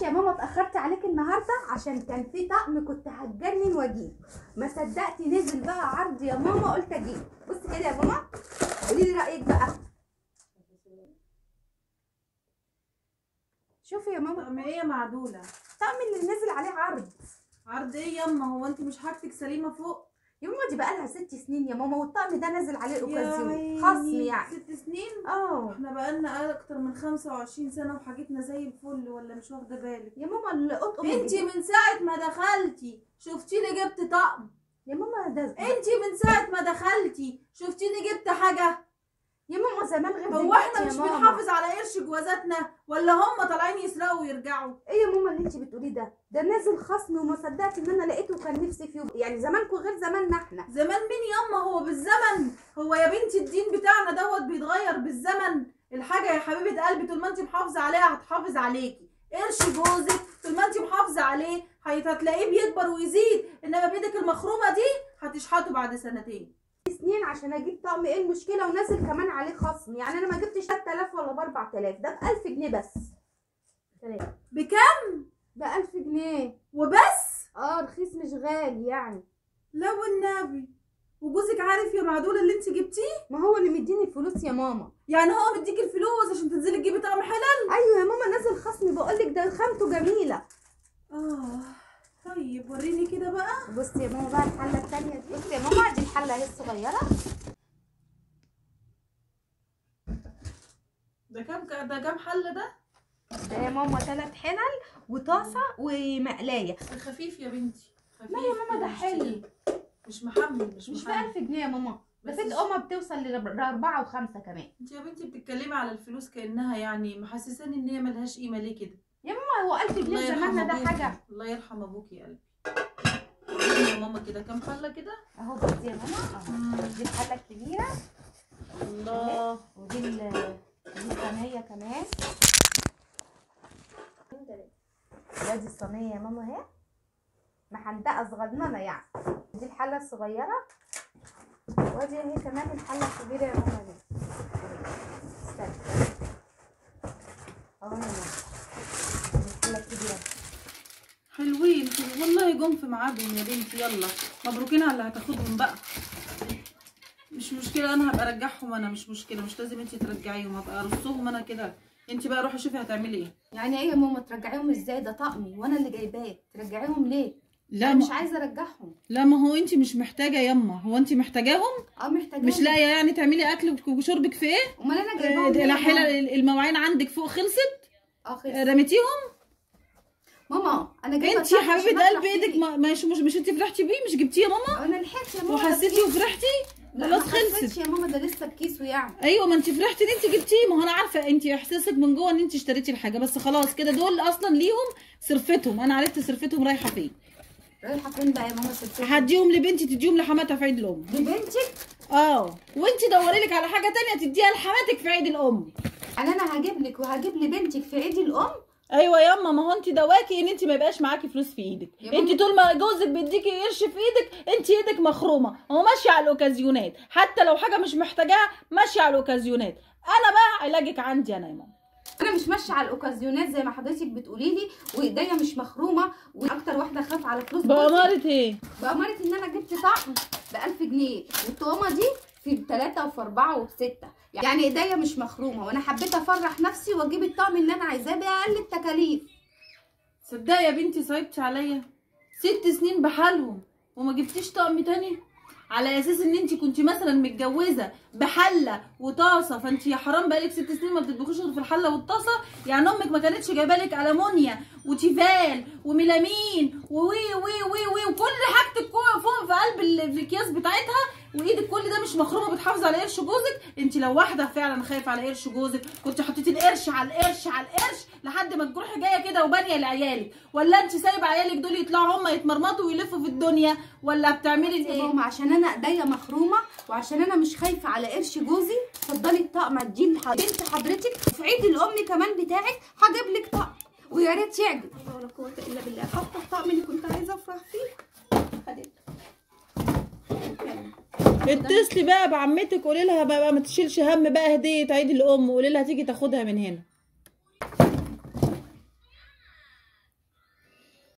يا ماما اتاخرت عليك النهارده عشان كان في طقم كنت هتجنن واجيب ما صدقتي نزل بقى عرض يا ماما قلت اجيب بصي كده يا ماما قولي لي رايك بقى شوفي يا ماما طقم ايه يا معدوله الطقم اللي نزل عليه عرض عرض ايه ياما هو انت مش حاجتك سليمه فوق يا ماما دي بقالها ست سنين يا ماما والطقم ده نازل عليه يا اوكازيون عيني، خصم يعني ست سنين اه احنا بقالنا اكتر من 25 سنه وحاجتنا زي الفل ولا مش واخده بالك يا ماما القطقم انت من ساعه ما دخلتي شفتيني جبت طقم يا ماما ده انت من ساعه ما دخلتي شفتيني جبت حاجه يا ماما زمان غير هو دلوقتي احنا يا مش ماما. بنحافظ على قرش جوازاتنا ولا هم طالعين يسرقوا ويرجعوا ايه يا ماما اللي انت بتقوليه ده ده نازل خصم وما صدقت ان انا لقيته وكان نفسي فيه يعني زمانكم غير زماننا احنا زمان مين ياما هو بالزمن هو يا بنتي الدين بتاعنا دوت بيتغير بالزمن الحاجه يا حبيبه قلبي طول ما انت محافظه عليها هتحافظ عليكي قرش جوزك طول ما انت محافظه عليه هيت- هتلاقيه بيكبر ويزيد انما بايدك المخرومه دي هتشحته بعد سنتين سنين عشان اجيب طقم ايه المشكله ونازل كمان عليه خصم يعني انا ما جبتش 3000 ولا ب 4000 ده ب 1000 جنيه بس سلام. بكام ب 1000 جنيه وبس اه رخيص مش غالي يعني لا والنبي وجوزك عارف يا معدوله اللي انت جبتيه ما هو اللي مديني الفلوس يا ماما يعني هو مديك الفلوس عشان تنزلي تجيبي طقم حلال ايوه يا ماما نازل خصم بقول لك ده خامته جميله اه طيب وريني كده بقى بصي يا ماما بقى الحله الثانيه دي بصي يا ماما دي الحله اهي الصغيره ده كام ده كام حله ده ده يا ماما ثلاث حلل وطاسه ومقلايه خفيف يا بنتي خفيف لا يا ماما ده مش حلو. تقيل. مش محمل مش, مش ب محمل 1000 جنيه يا ماما ده بس في تقومه بتوصل لاربعه وخمسه كمان انت يا بنتي بتتكلمي على الفلوس كانها يعني محسساني ان هي ملهاش قيمه ليه كده ماما هو 1000 جنيه زماننا ده أبوكي. حاجه الله يرحم ابوكي يا قلبي وريني يا ماما كده كام حله كده اهو بصي يا ماما اهو دي الحله الكبيره الله ودي ال- دي الصينيه كمان ده دي الصينيه يا ماما اهي محندقه صغننه يعني دي الحله الصغيره ودي اهي كمان الحله الكبيره يا ماما دي استنى اهو يا ماما دي الحله الكبيره حلوين حلو- والله جم في ميعادهم يا بنتي يلا مبروكين على اللي هتاخدهم بقى مش مشكله انا هبقى ارجعهم انا مش مشكله مش لازم انت ترجعيهم هبقى ارصهم انا كده انت بقى روحي شوفي هتعملي ايه يعني ايه يا ماما ترجعيهم ازاي ده طقمي وانا اللي جايباه ترجعيهم ليه لا انا ما مش عايزه ارجعهم لا ما هو انت مش محتاجه يما هو انت محتاجاهم اه محتاجاهم مش لاقيه يعني تعملي اكلك وشربك في ايه امال انا آه، جايباهم ليه يا الحلة ماما؟ المواعين عندك فوق خلصت اه خلص. آه، رميتيهم ماما انا جايبه انت يا طقم عشان حبيبه أفرح قلب ايدك بيه. ما مش مش, مش انت فرحتي بيه مش جبتيه يا ماما انا لحقت يا ماما وحسيتي وفرحتي لا خلاص ما خلصت حسيتش يا ماما ده لسه بكيسه يعني ايوه ما انت فرحتي ان انت جبتيه ما هو انا عارفه انت احساسك من جوه ان انت اشتريتي الحاجه بس خلاص كده دول اصلا ليهم صرفتهم انا عرفت صرفتهم رايحه فين رايحه فين بقى يا ماما ستي هديهم لبنتي تديهم لحماتها في عيد الام لبنتك اه وانت دوري لك على حاجه تانية تديها لحماتك في عيد الام يعني انا هجيب لك وهجيب لبنتك في عيد الام ايوه ياما ما هو انت دواكي ان انت ما يبقاش معاكي فلوس في ايدك يا ماما. انت طول ما جوزك بيديكي قرش في ايدك انت ايدك مخرومه هو ماشيه على الاوكازيونات حتى لو حاجه مش محتاجاها ماشيه على الاوكازيونات انا بقى علاجك عندي انا يا ماما انا مش ماشيه على الاوكازيونات زي ما حضرتك بتقولي لي وايديا مش مخرومه واكتر واحده خاف على فلوس جوزي. بأمارة ايه بأمارة ان انا جبت طقم ب 1000 جنيه والطقمه دي في بثلاثة وفي أربعة وفي ستة يعني ايديا مش مخرومة وانا حبيت افرح نفسي واجيب الطقم اللي انا عايزاه بأقل التكاليف صدقي يا بنتي صعبتي عليا ست سنين بحالهم وما جبتيش طقم تاني على اساس ان انت كنت مثلا متجوزه بحله وطاسه فانت يا حرام بقالك ست سنين ما بتطبخيش غير في الحله والطاسه يعني امك ما كانتش جايبه لك المونيا وتيفال وميلامين ووي وي وي وي وكل حاجتك فوق فوق في قلب ال- الاكياس بتاعتها وايدك كل ده مش مخرومه بتحافظي على قرش جوزك انت لو واحده فعلا خايفه على قرش جوزك كنت حطيتي القرش على القرش على القرش لحد ما تروحي جايه كده وبانيه لعيالك ولا انت سايبه عيالك دول يطلعوا هم يتمرمطوا ويلفوا في الدنيا ولا بتعملي يا ايه ماما عشان انا ايديا مخرومه وعشان انا مش خايفه على قرش جوزي اتفضلي الطقم اديه لح- بنت حضرتك في عيد الام كمان بتاعك هجيب لك طقم ويا ريت يعجب لا ولا قوه الا بالله حتى الطقم اللي كنت عايزه افرح فيه خدت اتصلي بقى بعمتك قولي لها بقى ما تشيلش هم بقى هديه عيد الام وقولي لها تيجي تاخدها من هنا